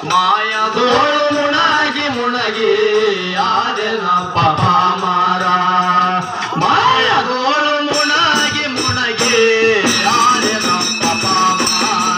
ಮಾಯದೋಳು ಮುಣಗಿ ಮುಣಗಿ ಆದೆನಪ್ಪ ಮಾರ ಮಾಯದೋಳು ಮುಣಗಿ ಮುಣಗಿ ಆದೆನಪ್ಪ ಮಾರ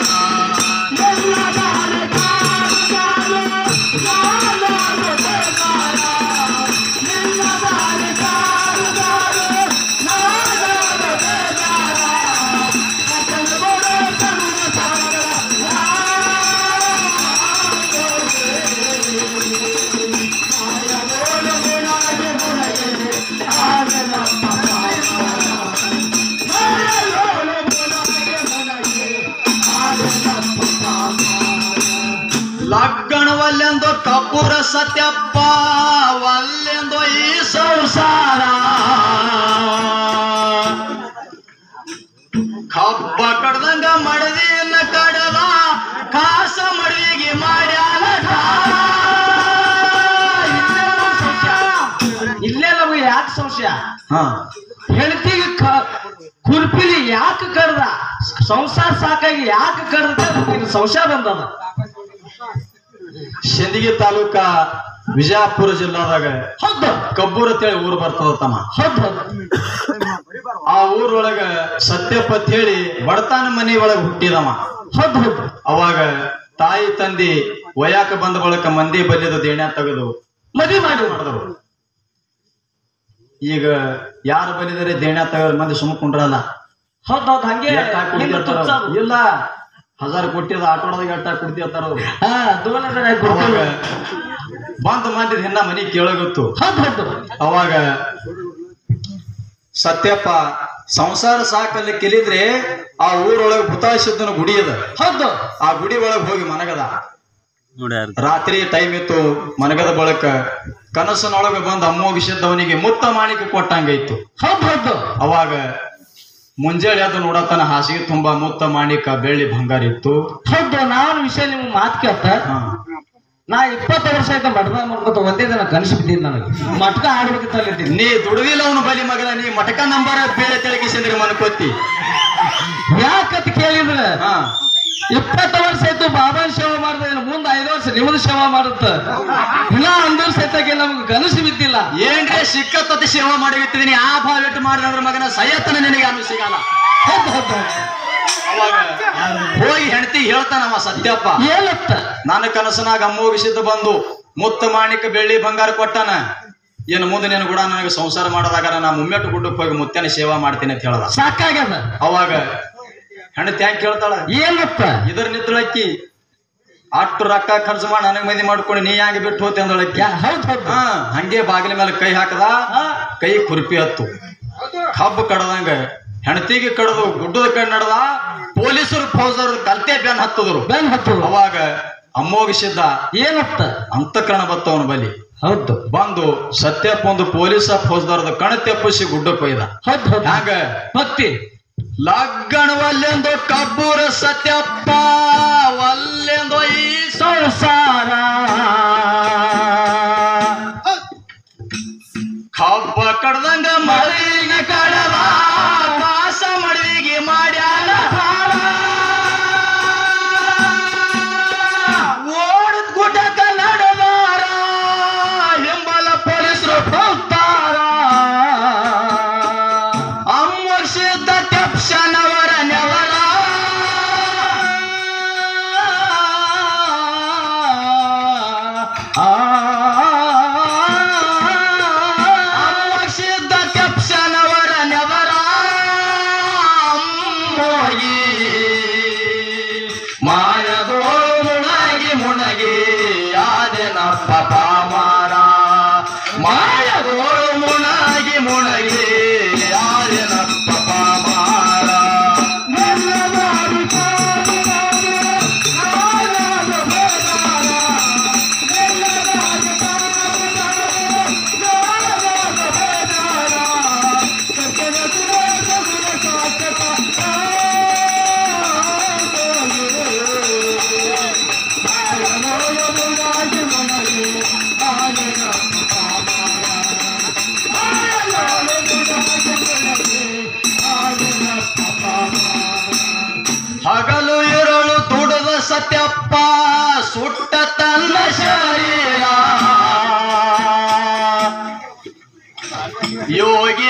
ಲಗ್ನವಲ್ಲೆಂದು ಕಪೂರ ಸತ್ಯಪ್ಪ ವಲ್ಲೆಂದು ಈ ಸಂಸಾರ ಕಬ್ಬ ಕಡ್ದಂಗ ಮಡದಿನ ಕಡದ ಕಾಸ ಮಡವಿಗೆ ಮಾಡ್ಯಾನ ಠಾರ. ಇಲ್ಲೇ ನಮಗೆ ಯಾಕೆ ಸಂಶಯ ಹಾ ಹೆಂಡತಿಗೆ ಕುರ್ಪಿಲಿ ಯಾಕೆ ಕಡ್ದ ಸಂಸಾರ ಸಾಕಾಗಿ ಯಾಕೆ ಕಡ್ದ ಇದು ಸಂಶಯ ಬಂದದ ಸಿಂದಗಿ ತಾಲೂಕ ವಿಜಯಪುರ ಜಿಲ್ಲಾದಾಗ ಹೌದು ಕಬ್ಬೂರ್ ಅಂತೇಳಿ ಊರು ಬರ್ತದ ತಮ್ಮ ಹೌದು ಹೌದು ಆ ಊರೊಳಗ ಸತ್ಯಪ್ಪ ಅಂತ ಹೇಳಿ ಬಡತಾನ ಮನಿ ಒಳಗ ಹುಟ್ಟಿದವ ಹೌದು ಹೌದು ಅವಾಗ ತಾಯಿ ತಂದಿ ಒಯ್ಯಾಕ ಬಂದ ಬಳಿಕ ಮಂದಿ ಬಲ್ಲಿದ ದೇಣ್ಯ ತೆಗೆದು ಮದುವೆ ಮಾಡಿ ಮಾಡಿದ್ರು ಈಗ ಯಾರು ಬಲ್ಲಿದರೆ ದೇಣ್ಯ ತೆಗೆದು ಮಂದಿ ಸುಮ್ಮ ಕುಂಡ್ರಲ್ಲ ಹೌದು ಹೌದು ಹಂಗೆ ಎಷ್ಟ್ ಹಾಕ್ ಹಿಂದೆ ಕುಡ್ದಿರ್ತಾರ ತುಚ್ಛ ಅವ್ರು? ಇಲ್ಲ ಹಜಾರ್ ಕೊಟ್ಟಿದ ಆಟೋದಾಗ ಎಟ್ಟ ಕುಡ್ತಿರ್ತಾರ ಅವ್ರು ಹಾ ದೋನ್ ಹಜಾರ್ ಹಾಕಿ ಅವಾಗ ಕೊಡ್ತೀವಿ. ಬಂದ್ ಮಾಡಿದ ಹೆಣ್ಣ ಮನಿ ಕೇಳಗೊತ್ತು ಹೌದು ಹೌದು ಅವಾಗ ಸತ್ಯಪ್ಪ ಸಂಸಾರ ಸಾಕಲ್ಲಿ ಕೆಲಿದ್ರೆ ಆ ಊರೊಳಗೆ ಭೂತಾಯಿಸಿದ್ದನ ಗುಡಿ ಅದ ಹೌದು ಆ ಗುಡಿ ಒಳಗ್ ಹೋಗಿ ಮನಗದ ರಾತ್ರಿ ಟೈಮ್ ಇತ್ತು ಮನಗದ ಬಳಕ ಕನಸಿನೊಳಗೆ ಬಂದು ಅಮ್ಮೋಗಿಸಿದ್ದವನಿಗೆ ಮುತ್ತ ಮಾಣಿಕ ಕೊಟ್ಟಂಗೈತು ಹೌದು ಹೌದು ಅವಾಗ ಮುಂಜಾನೆ ಅದು ನೋಡತನ ಹಾಸಿಗೆ ತುಂಬಾ ಮುತ್ತ ಮಾಣಿಕ ಬೆಳ್ಳಿ ಬಂಗಾರ ಇತ್ತು ಹೌದು ನಾನು ವಿಷಯ ನಿಮ್ಗೆ ಮಾತು ಕೇಳ್ತ ಹಾ. ನಾ ಇಪ್ಪತ್ತು ವರ್ಷ ಆಯ್ತು ಮಠದ ಮಾಡ್ಕೊತ ಒಂದೇ ದಿನ ಕನಸು ಬಿದ್ದೀನಿ ನನಗೆ ಮಟ್ಕ ಆಡ್ಬೇಕಿತ್ತು ಅಲ್ಲಿದ್ದೀನಿ ನೀ ದುಡವಿಲ್ಲ ಅವನು ಬಲಿ ಮಗನ ನೀ ಮಟಕ ನಂಬರ್ ಬೇರೆ ತೆಳಗಿಸಿದ್ರೆ ಮನ್ಕೋತಿ ಯಾಕಂತ ಕೇಳಿದ್ರೆ ಹಾ ಇಪ್ಪತ್ತು ವರ್ಷ ಆಯ್ತು ಬಾಬಾನ್ ಸೇವೆ ಮಾಡ್ದೆ ಮುಂದೆ ಐದು ವರ್ಷ ನಿಮ್ಮದು ಸೇವೆ ಮಾಡುತ್ತ ಇನ್ನ ಒಂದು ವರ್ಷ ಆಯ್ತಾಗೆ ನಮ್ಗೆ ಕನಸು ಬಿದ್ದಿಲ್ಲ ಏನ್ರೆ ಸಿಕ್ಕತ್ತತಿ ಸೇವೆ ಮಾಡಿಬಿಟ್ಟಿದೀನಿ ಆ ಭಾವ ಇಟ್ಟು ಮಾಡಿದ್ರೆ ಮಗನ ಸಯತ್ತನ ನಿನಗೆ ಅನು ಸಿಗಲ್ಲ ಹೌದು ಹೌದು ಅವಾಗ ಹೋಗಿ ಹೆಂಡತಿ ಹೇಳ್ತಾನವ ಸತ್ಯಪ್ಪ ಏನತ್ತ ನನ್ನ ಕನಸನಾಗ ಅಮ್ಮೋಗಿಸಿದ್ದು ಬಂದು ಮುತ್ತ ಮಾಣಿಕ ಬೆಳ್ಳಿ ಬಂಗಾರ ಕೊಟ್ಟಾನ ಏನು ಮುಂದೆ ನೀನು ಕೂಡ ನನಗೆ ಸಂಸಾರ ಮಾಡೋದಾಗ ನಾ ಮುಮ್ಮೆಟ್ಟು ಗುಡ್ಡಕ್ಕೆ ಹೋಗಿ ಮುತ್ತನ ಸೇವಾ ಮಾಡ್ತೀನಿ ಅಂತ ಹೇಳ್ದ ಸಾಕಾಗ್ಯದ ಅವಾಗ ಹೆಂಡತಿ ಹೆಂಗ್ ಕೇಳ್ತಾಳ ಏನತ್ತ ಇದರ ನಿತ್ತಳಕ್ಕಿ ಅಟ್ಟು ರೊಕ್ಕ ಖರ್ಚು ಮಾಡಿ ನನಗೆ ಮದಿ ಮಾಡ್ಕೊಂಡು ನೀ ಹ್ಯಾಂಗೆ ಬಿಟ್ಟು ಹೋತಿ ಅಂದಳಕ್ಕಿ ಯಾ- ಹೌದ್ ಹೌದು ಹಾ ಹಂಗೆ ಬಾಗಿಲ ಮೇಲೆ ಕೈ ಹಾಕದ ಕೈ ಕುರ್ಪಿ ಹತ್ತು ಕಬ್ಬು ಕಡದಂಗ ಹೆಂಡತಿಗೆ ಕಡದು ಗುಡ್ಡದ ಕಡೆ ನಡೆದ ಪೊಲೀಸರು ಫೌಜರ್ ಕಲ್ತೆ ಬ್ಯಾನ್ ಹತ್ತದ್ರು ಬೆನ್ ಹತ್ತದ ಅವಾಗ ಅಮ್ಮೋಗಿಸಿದ್ದ ಏನತ್ತ ಅಂತಃಕರಣ ಬತ್ತವನ ಬಲಿ ಹೌದು ಬಂದು ಸತ್ಯಪ್ಪ ಒಂದು ಪೊಲೀಸ ಫೌಜ್ದಾರದ ಕಣ ತೆಪ್ಪಿಸಿ ಗುಡ್ಡಕ್ಕೆ ಒಯ್ದ ಹೌದು ಹೌದು ಹ್ಯಾಂಗ ಭಕ್ತಿ ಲಗ್ಗಣವಲ್ಲೆಂದು ಕಬ್ಬೂರ ಸತ್ಯಪ್ಪ ವಲ್ಲೆಂದು ಈ ಸಂಸಾರ ಕಬ್ಬ ಕಡ್ದಂಗ ಮಳಿಗೆ ಕಡದ ಕಾಸ ಮಳಿಗೆ ಮಾಡ್ಯಾನ ಹಾರ. ಓಡದ್ ಗುಡ್ಡಕ್ಕ ನಡೆದಾರ ಹಿಂಬಲ ಪೊಲೀಸರು ಹೋಗ್ತಾರ ಅಮ್ಮರ್ಷಿದ್ದ ತೆಪ್ಸನವರ ನೆವರ ಅಮ್ಮರ್ಷಿದ್ದ ತೆಪ್ಸನವರ ನೆವರ ಅಮ್ಮೋಗಿ ಮಾಯದೋಳು ಮುಣಗಿ ಮುಣಗಿ ಆದೆನಪ್ಪ ಪಾಮಾರ ಮಾಯದೋಳು ಮುಣಗಿ ಮುಣಗಿ ಆದೆನಪ್ಪ ಪಾಮಾರ ಹಗಲು ಇರಳು ದುಡದ ಸತ್ಯಪ್ಪ ಸುಟ್ಟ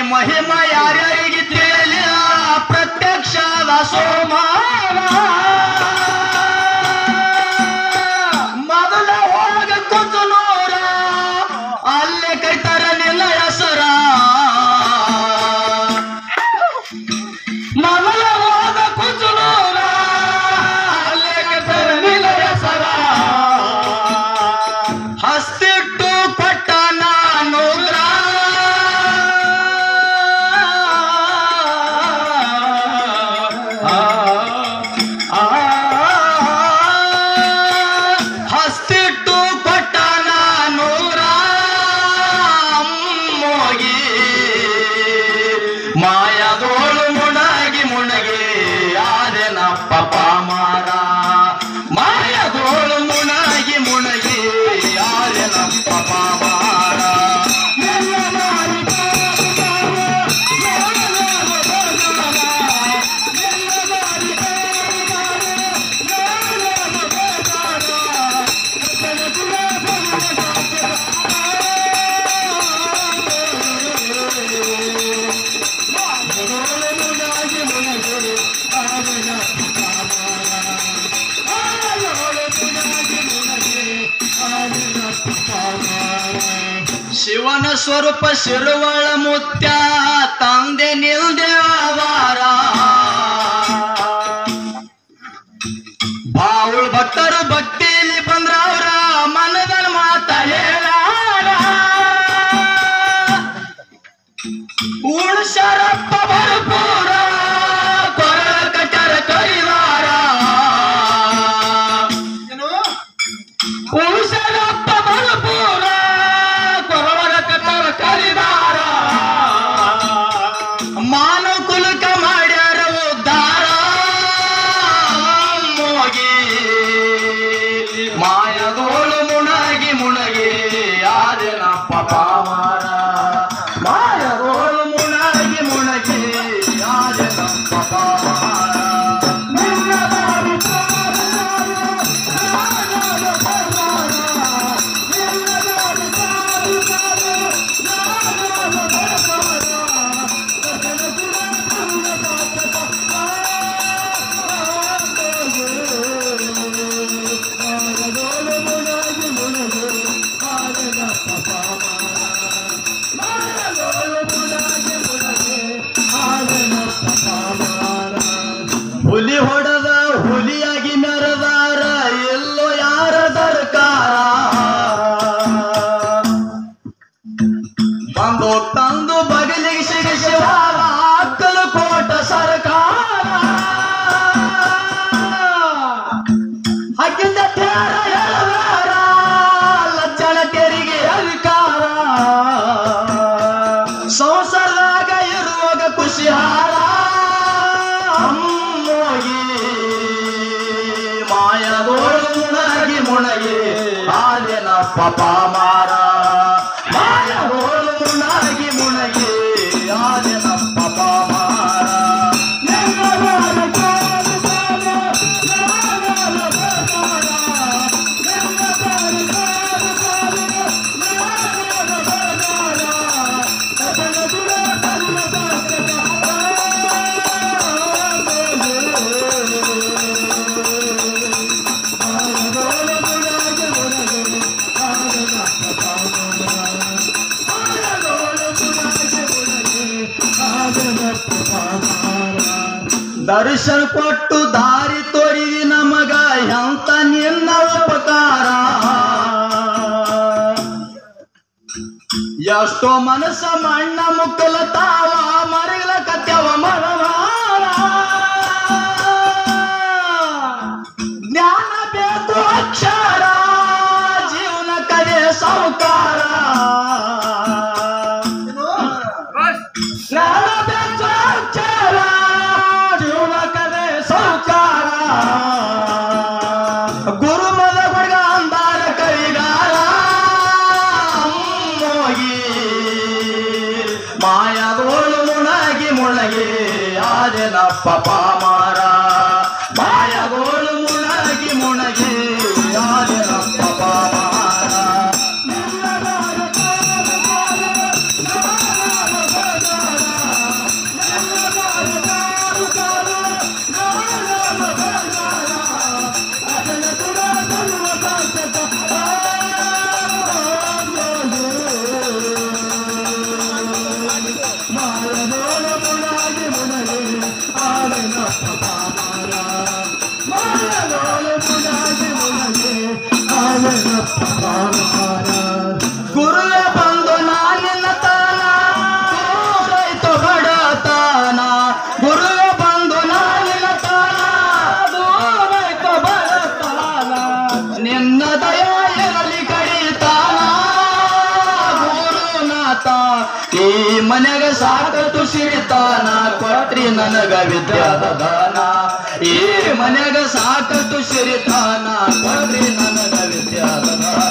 ಮಹಿಮ ಯಾರ್ಯಾರಿಗೆ ತಿಳಿಯಲಿಲ್ಲ ಪ್ರತ್ಯಕ್ಷದ ಸೋಮಾನ ಮೊದಲ ಹೋಗ ಕೂತು ನೋರ ಅಲ್ಲೇ ಕೈತಾರ ನಿನ್ನ ಹೆಸರ ಮೊದಲ ಹೋದ ಕುಚುಲೂರ ಅಲ್ಲೇ ಕೈತಾರ ನಿನ್ನ ಹೆಸರ ಹಸ್ತಿಟ್ಟು ಕೊಟ್ಟ ನಾನು ಹಸ್ತಿಟ್ಟು ಕೊಟ್ಟ ನಾನು ಮೋಗಿ ಮಾಯದೋಳು ಮುಣಗಿ ಮುಣಗಿ ಆದೆನಪ್ಪ ಪಾಮಾರ ಮಾಯದೋಳು ಮುಣಗಿ ಮುಣಗಿ ಆದೆನಪ್ಪ ಪಾಮಾರ ಶಿವನ ಸ್ವರೂಪ ಶಿರುವಳ ಮುತ್ಯ ತಂದೆ ನಿಲ್ದೆ ಆವಾರ ಬಾವುಳ್ ಭಕ್ತರು ಭಕ್ತಿಯಲ್ಲಿ ಬಂದ್ರ ಅವ್ರ ಮನದ ಮಾತ ಹೇಳಾರ ಉಳ್ಸರಪ್ಪ ಭರಪೂರ ಕೊರಳ ಕಟ್ಟರ ಕೈವಾರ ಪುರುಷರಪ್ಪ ಬಲಪೂರ ಕೊರವರ ಕಟ್ಟರ ಕರಿದಾರ ಮಾನವ ಕುಲಕ ಮಾಡ್ಯಾರ ಉದ್ಧಾರ ಮೋಗಿ ಮಾಯದೋಳು ಮುಣಗಿ ಮುಣಗಿ ಆದೆನಪ್ಪ ಪಾವಾರ ಮಾಯದೋಳು ಮುಣಗಿ ಮುಣಗಿ ಆದೆನಪ್ಪ ಪಾವಾರ ಹುಲಿ ಹೊಡೆದ ಹುಲಿಯಾಗಿ ಮೆರೆದಾರ ಎಲ್ಲೋ ಯಾರ ಸರ್ಕಾರ ಬಂದು ತಂದು ಬಗಲಿಗೆ ಸಿಗಿಸುವಾಗ ಹಕ್ಕಲು ಕೋಟ ಸರ್ಕಾರ ಹಕ್ಕಿಂದ ತೇರ ಎಳವಾರ ಲಜ್ಜನ ತೆರಿಗೆ ಅಧಿಕಾರ ಸಂಸಾರದಾಗ ಇರುವಾಗ ಖುಷಿಹಾರ ಅಮ್ಮೋಗಿ ಮಾಯದೋಳು ಮುಣಗಿ ಮುಣಗಿ ಆದೆನಪ್ಪ ಪಾಮಾರ ಮಾಯದೋಳು ಮುಣಗಿ ಮುಣಗಿ ಆದೆನಪ್ಪ ಪಾಮಾರ ದರ್ಶನ ಕೊಟ್ಟು ದಾರಿ ತೋರಿದಿ ನಮಗ ಎಂತ ನಿನ್ನ ಉಪಕಾರ ಎಷ್ಟೋ ಮನಸ್ಸ ಮಣ್ಣ ಮುಕ್ಕಲ ತಾವ ಮರಗಲ ಕತ್ಯವ ಮರವಾರ ಜ್ಞಾನ ಬೇಕು ಅಕ್ಷರ ಜೀವನ ಕಲೆ ಸಾಹುಕಾರ ಜ್ಞಾನ ಬೇಕು ಅಕ್ಷರ ಜೀವನ ಕಲೆ ಸಾಹುಕಾರ ಗುರು ಮದ ಹುಡುಗ ಅಂದಾರ ಕೈಗಾರ ಮೋಗಿ ಮಾಯದೋಳು ಮುಣಗಿ ಮುಣಗಿ ಗುರುವೆ ಬಂದು ನಾನಿನ್ನ ತಾನ ದೂರೈತು ಬಡತನ ಗುರುವೆ ಬಂದು ನಾನಿನ್ನ ತಾನ ದೂರೈತು ಬಡತನ ನಿನ್ನ ದಯ ಇರಲಿ ಕಡಿತಾನ ಗುರುನಾಥ ಈ ಮನೆಗ ಸಾಕಷ್ಟು ಸಿರಿತಾನ ಕೊಟ್ರಿ ನನಗ ವಿದ್ಯಾದಾನ ಈ ಮನೆಗ ಸಾಕಷ್ಟು ಸಿರಿತಾನ ಕೊಟ್ರಿ ನನಗ ವಿದ್ಯಾದಾನ